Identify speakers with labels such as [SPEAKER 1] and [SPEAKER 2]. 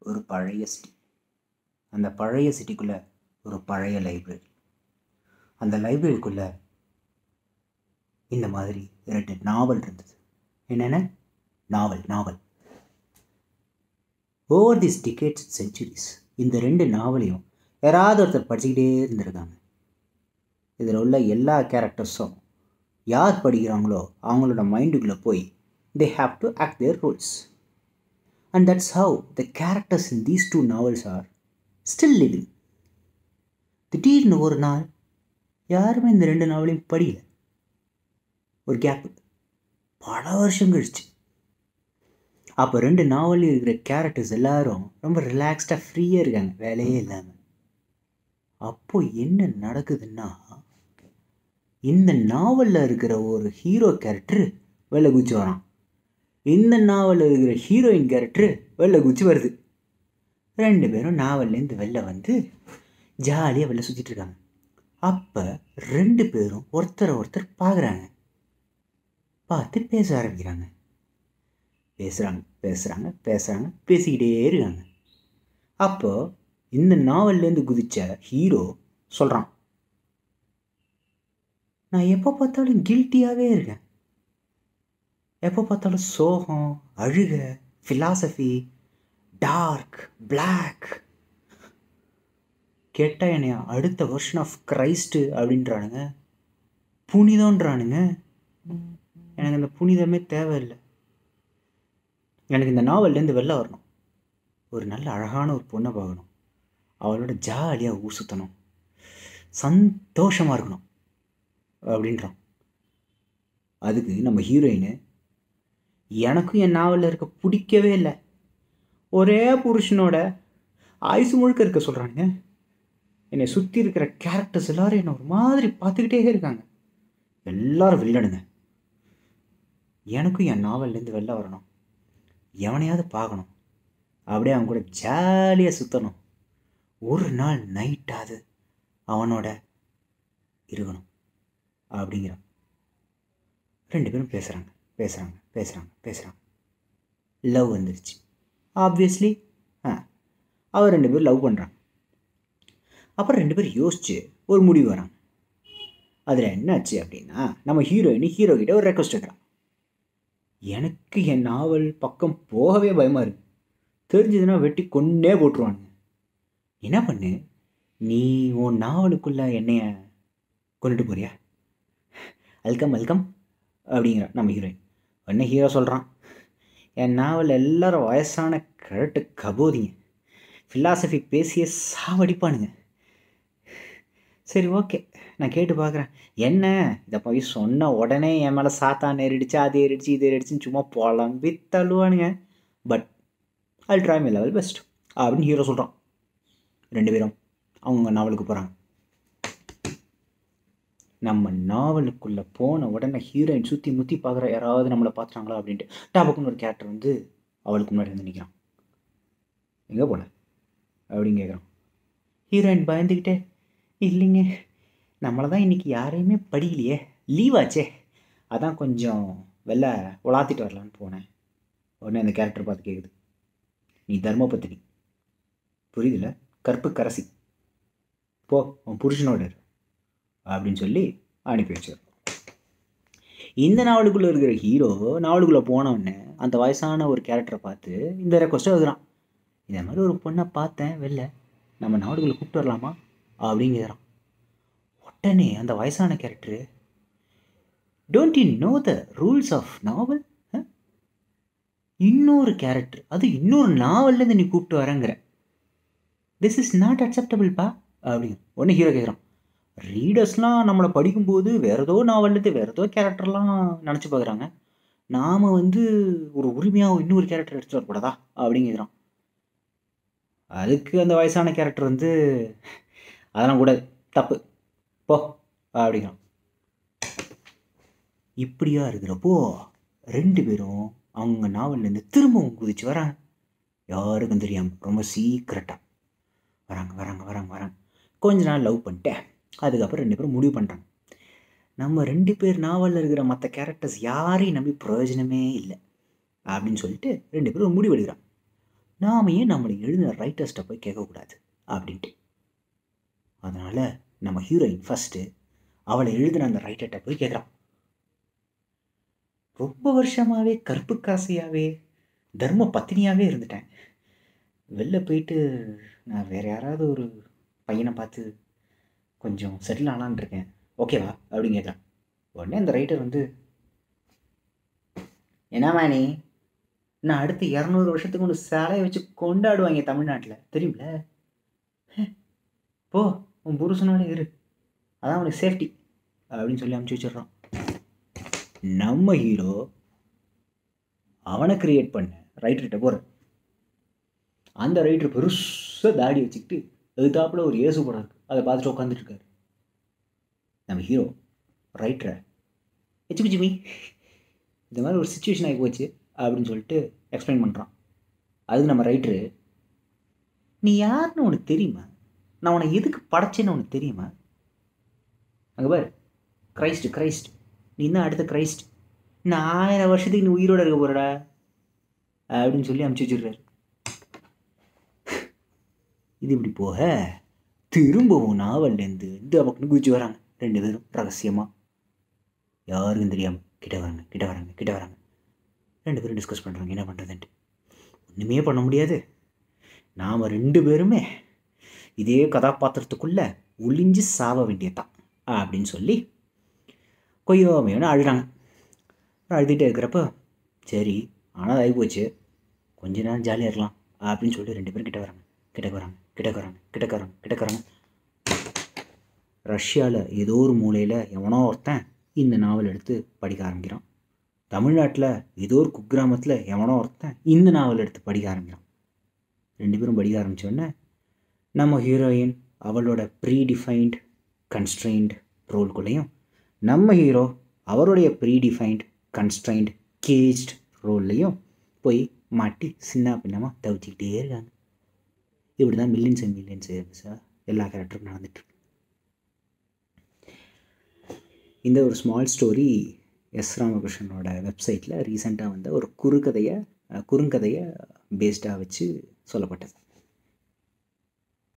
[SPEAKER 1] ஒரு பழைய சிட்டி அந்த பழைய சிட்டிக்குள்ளே ஒரு பழைய லைப்ரரி அந்த லைப்ரரிக்குள்ளே இந்த மாதிரி ரெண்டு நாவல் இருந்தது என்னென்ன novel novel over this decades centuries இந்த ரெண்டு நாவலையும் யாராவது ஒருத்தர் படிச்சுக்கிட்டே இருந்திருக்காங்க இதில் உள்ள எல்லா கேரக்டர்ஸும் யார் படிக்கிறாங்களோ அவங்களோட மைண்டுக்குள்ளே போய் they have to act their roles and that's how the characters in these two novels are still living திடீர்னு ஒரு நாள் யாருமே இந்த ரெண்டு நாவலையும் படிக்கல ஒரு கேப்பு பல வருஷம் கழிச்சு அப்போ ரெண்டு நாவலில் இருக்கிற கேரக்டர்ஸ் எல்லாரும் ரொம்ப ரிலாக்ஸ்டாக ஃப்ரீயாக இருக்காங்க வேலையே இல்லாமல் அப்போ என்ன நடக்குதுன்னா இந்த நாவலில் இருக்கிற ஒரு ஹீரோ கேரக்டர் வெளில குச்சி வரான் இந்த நாவலில் இருக்கிற ஹீரோயின் கேரக்டர் வெளில குச்சி வருது ரெண்டு பேரும் நாவல்லேருந்து வெளில வந்து ஜாலியாக வெளில சுற்றிட்டு இருக்காங்க அப்போ ரெண்டு பேரும் ஒருத்தரை ஒருத்தர் பார்க்குறாங்க பார்த்து பேச ஆரம்பிக்கிறாங்க பேசுகிறாங்க பேசுகிறாங்க பேசுகிறாங்க பேசிக்கிட்டே இருக்காங்க அப்போது இந்த நாவல்லேருந்து குதித்த ஹீரோ சொல்கிறான் நான் எப்போ பார்த்தாலும் கில்ட்டியாகவே இருக்கேன் எப்போ பார்த்தாலும் சோகம் அழுக ஃபிலாசபி டார்க் பிளாக் கேட்டால் என்னைய அடுத்த வருஷன் ஆஃப் கிரைஸ்ட்டு அப்படின்றானுங்க புனிதன்றானுங்க எனக்கு அந்த புனிதமே தேவையில்லை எனக்கு இந்த நாவல்லேருந்து வெளில வரணும் ஒரு நல்ல அழகான ஒரு பொண்ணை பார்க்கணும் அவளோட ஜாலியாக ஊர் சுற்றணும் சந்தோஷமாக இருக்கணும் அப்படின்றான் அதுக்கு நம்ம ஹீரோயின் எனக்கும் என் நாவலில் இருக்க பிடிக்கவே இல்லை ஒரே புருஷனோட ஆயுசு முழுக்க இருக்க சொல்கிறானுங்க என்னை சுற்றி இருக்கிற கேரக்டர்ஸ் எல்லாரும் என்னை ஒரு மாதிரி பார்த்துக்கிட்டே இருக்காங்க எல்லாரும் வில்லனுங்க எனக்கும் என் நாவல்லேருந்து வெளில வரணும் எவனையாவது பார்க்கணும் அப்படியே அவன் கூட ஜாலியாக சுற்றணும் ஒரு நாள் நைட்டாவது அவனோட இருக்கணும் அப்படிங்கிறான் ரெண்டு பேரும் பேசுகிறாங்க பேசுகிறாங்க பேசுகிறாங்க பேசுகிறாங்க லவ் வந்துருச்சு ஆப்வியஸ்லி ஆ அவர் ரெண்டு பேரும் லவ் பண்ணுறாங்க அப்புறம் ரெண்டு பேரும் யோசிச்சு ஒரு முடிவு வராங்க அதில் என்னாச்சு அப்படின்னா நம்ம ஹீரோயின் ஹீரோ கிட்ட ஒரு ரெக்வஸ்ட் வைக்கிறான் எனக்கு என் நாவல் பக்கம் போகவே பயமாக இருக்கு தெரிஞ்சதுன்னா வெட்டி கொன்னே போட்டுருவானுங்க என்ன பண்ணு நீ உன் நாவலுக்குள்ளே என்னைய கொண்டுட்டு போறியா அல்கம் அல்கம் அப்படிங்கிற நம்ம ஹீரோயின் உடனே ஹீரோ சொல்கிறான் என் நாவல் எல்லாரும் வயசான கரெக்டு கபோதிங்க ஃபிலாசபி பேசியே சாவடிப்பானுங்க சரி ஓகே நான் கேட்டு பார்க்குறேன் என்ன இதை போய் சொன்ன உடனே என் மேலே சாத்தான் ஏறிடுச்சு அது ஏறிடுச்சு இது ஏறிடுச்சுன்னு சும்மா புலம்பி தள்ளுவானுங்க but I try my level best அப்படின்னு ஹீரோ சொல்கிறான் ரெண்டு பேரும் அவங்க நாவலுக்கு போகிறாங்க நம்ம நாவலுக்குள்ளே போன உடனே ஹீரோயின் சுற்றி முற்றி பார்க்குற யாராவது நம்மளை பார்த்துட்டாங்களா அப்படின்ட்டு டாபக்குன்னு ஒரு கேரக்டர் வந்து அவளுக்கு முன்னாடி வந்து நிற்கிறான் எங்கே போன அப்படின்னு கேட்குறான் ஹீரோயின் பயந்துக்கிட்டே இல்லைங்க நம்மளை தான் இன்றைக்கி யாரையுமே படிக்கலையே லீவ் ஆச்சே அதான் கொஞ்சம் வெளில உலாத்திட்டு வரலான்னு போனேன் உடனே அந்த கேரக்டர் பார்த்து கேட்குது நீ தர்மபத்தினி புரியுதுல கற்பு கரசி போ உன் புருஷனோட இரு அப்படின்னு சொல்லி அனுப்பி வச்சிடும் இந்த நாவலுக்குள்ளே இருக்கிற ஹீரோ நாவலுக்குள்ளே போனவுடனே அந்த வயசான ஒரு கேரக்டரை பார்த்து இந்த ரெக்வஸ்ட்டை வைக்கிறான் இதே மாதிரி ஒரு பொண்ணை பார்த்தேன் வெளில நம்ம நாவலுக்குள்ளே கூப்பிட்டு வரலாமா அப்படிங்கிறான் உடனே அந்த வயசான character don't you know the rules of novel இன்னொரு கேரக்டர் அது இன்னொரு நாவல்லேருந்து நீ கூப்பிட்டு வரேங்கிற திஸ் இஸ் நாட் அக்செப்டபிள்ப்பா அப்படிங்க ஒன்று ஹீரோ கேட்குறான் ரீடர்ஸ்லாம் நம்மளை படிக்கும்போது வேறு ஏதோ நாவல்லேருந்து வேறு ஏதோ கேரக்டர்லாம் நினச்சி பார்க்குறாங்க நாம் வந்து ஒரு உரிமையாக இன்னொரு கேரக்டர் எடுத்துகிட்டு வரக்கூடாதா அப்படின்னு கேட்குறான் அதுக்கு அந்த வயசான கேரக்டர் வந்து அதெல்லாம் கூடாது தப்பு போ அப்படிங்கிறான் இப்படியா இருக்கிறப்போ ரெண்டு பேரும் அவங்க நாவல்லேருந்து திரும்பவும் குதிச்சு வராங்க யாருக்கும் தெரியாமல் ரொம்ப சீக்கிரட்டாக வராங்க வராங்க வராங்க வராங்க கொஞ்ச நாள் லவ் பண்ணிட்டேன் அதுக்கப்புறம் ரெண்டு பேரும் முடிவு பண்ணுறாங்க நம்ம ரெண்டு பேர் நாவலில் இருக்கிற மற்ற கேரக்டர்ஸ் யாரையும் நம்பி பிரயோஜனமே இல்லை அப்படின்னு சொல்லிட்டு ரெண்டு பேரும் ஒரு முடிவு எடுக்கிறான் நாம் ஏன் நம்மளை எழுதின ரைட்டர்ஸ்ட்டை போய் கேட்கக்கூடாது அப்படின்ட்டு அதனால் நம்ம ஹீரோயின் ஃபஸ்ட்டு அவளை எழுதின அந்த ரைட்டர்கிட்ட போய் கேட்குறான் ரொம்ப வருஷமாகவே கருப்பு காசையாகவே தர்ம பத்தினியாகவே இருந்துட்டேன் வெளில போயிட்டு நான் வேறு யாராவது ஒரு பையனை பார்த்து கொஞ்சம் செட்டில் ஆனான்னு இருக்கேன் ஓகேவா அப்படின்னு கேட்குறான் உடனே அந்த ரைட்டர் வந்து என்னம்மா நீ நான் அடுத்து இரநூறு வருஷத்துக்கு ஒன்று சேலையை வச்சு கொண்டாடுவாங்க தமிழ்நாட்டில் தெரியுமில போ உன் புருஷனோட இரு அதான் உனக்கு சேஃப்டி அப்படின்னு சொல்லி அமுச்சு வச்சிடுறான் நம்ம ஹீரோ அவனை கிரியேட் பண்ண ரைட்டர்கிட்ட போகிற அந்த ரைட்டர் பெருசாக தாடி வச்சுக்கிட்டு எதுத்தாப்புல ஒரு இயேசு படம் இருக்குது அதை பார்த்துட்டு உட்காந்துட்டு இருக்காரு நம்ம ஹீரோ ரைட்டரை எச்சுக்குச்சுமி இந்த மாதிரி ஒரு சுச்சுவேஷன் ஆகி போச்சு அப்படின்னு சொல்லிட்டு எக்ஸ்பிளைன் பண்ணுறான் அதுக்கு நம்ம ரைட்ரு நீ யாருன்னு உனக்கு தெரியுமா நான் உன்னை எதுக்கு படைச்சேன்னு உனக்கு தெரியுமா அங்கே பாரு கிரைஸ்ட் கிரைஸ்ட் நீ தான் அடுத்த கிரைஸ்ட் இன்னும் ஆயிரம் வருஷத்துக்கு நீ உயிரோட இருக்க போறடா அப்படின்னு சொல்லி அமுச்சு வச்சிடுறாரு இது இப்படி போக திரும்பவும் நாவல்லேருந்து இந்த பக்கம் குதிச்சு வராங்க ரெண்டு பேரும் ரகசியமாக யாருக்கும் தெரியாமல் கிட்ட வராங்க கிட்ட வராங்க கிட்ட வராங்க ரெண்டு பேரும் டிஸ்கஸ் பண்ணுறாங்க என்ன பண்ணுறதுன்ட்டு ஒன்றுமே பண்ண முடியாது நாம் ரெண்டு பேருமே இதே கதாபாத்திரத்துக்குள்ளே ஒளிஞ்சு சாவ வேண்டியதுதான் அப்படின்னு சொல்லி கொய்யோமையோன்னு அழுகிறாங்க அழுதுகிட்டே இருக்கிறப்ப சரி ஆனால் ஆகி போச்சு கொஞ்ச நேரம் ஜாலியாக இருக்கலாம் அப்படின்னு சொல்லிட்டு ரெண்டு பேரும் கிட்ட வராங்க கிட்ட வராங்க கிட்ட வராங்க கிட்ட வராங்க கிட்ட வராங்க ரஷ்யாவில் ஏதோ ஒரு மூலையில் எவனோ ஒருத்தன் இந்த நாவல் எடுத்து படிக்க ஆரம்பிக்கிறான் தமிழ்நாட்டில் ஏதோ ஒரு குக்கிராமத்தில் எவனோ ஒருத்தன் இந்த நாவல் எடுத்து படிக்க ஆரம்பிக்கிறான் ரெண்டு பேரும் படிக்க ஆரம்பித்தோடனே நம்ம ஹீரோயின் அவளோட ப்ரீ டிஃபைன்ட் கன்ஸ்ட்ரெயின்ட் ரோல்குள்ளேயும் நம்ம ஹீரோ அவருடைய ப்ரீ டிஃபைன்ட் கன்ஸ்ட்ரைன்ட் கேஜ்ட் ரோல்லையும் போய் மாட்டி சின்ன பின்னமாக தவிச்சிக்கிட்டே இருக்காங்க இப்படி தான் மில்லியன்ஸ் அண்ட் மில்லியன்ஸ் எல்லா கேரக்டரும் நடந்துட்டுருக்கு இந்த ஒரு ஸ்மால் ஸ்டோரி எஸ் ராமகிருஷ்ணனோட வெப்சைட்டில் ரீசெண்டாக வந்த ஒரு குறுக்கதையை குறுங்கதையை பேஸ்டாக வச்சு சொல்லப்பட்டது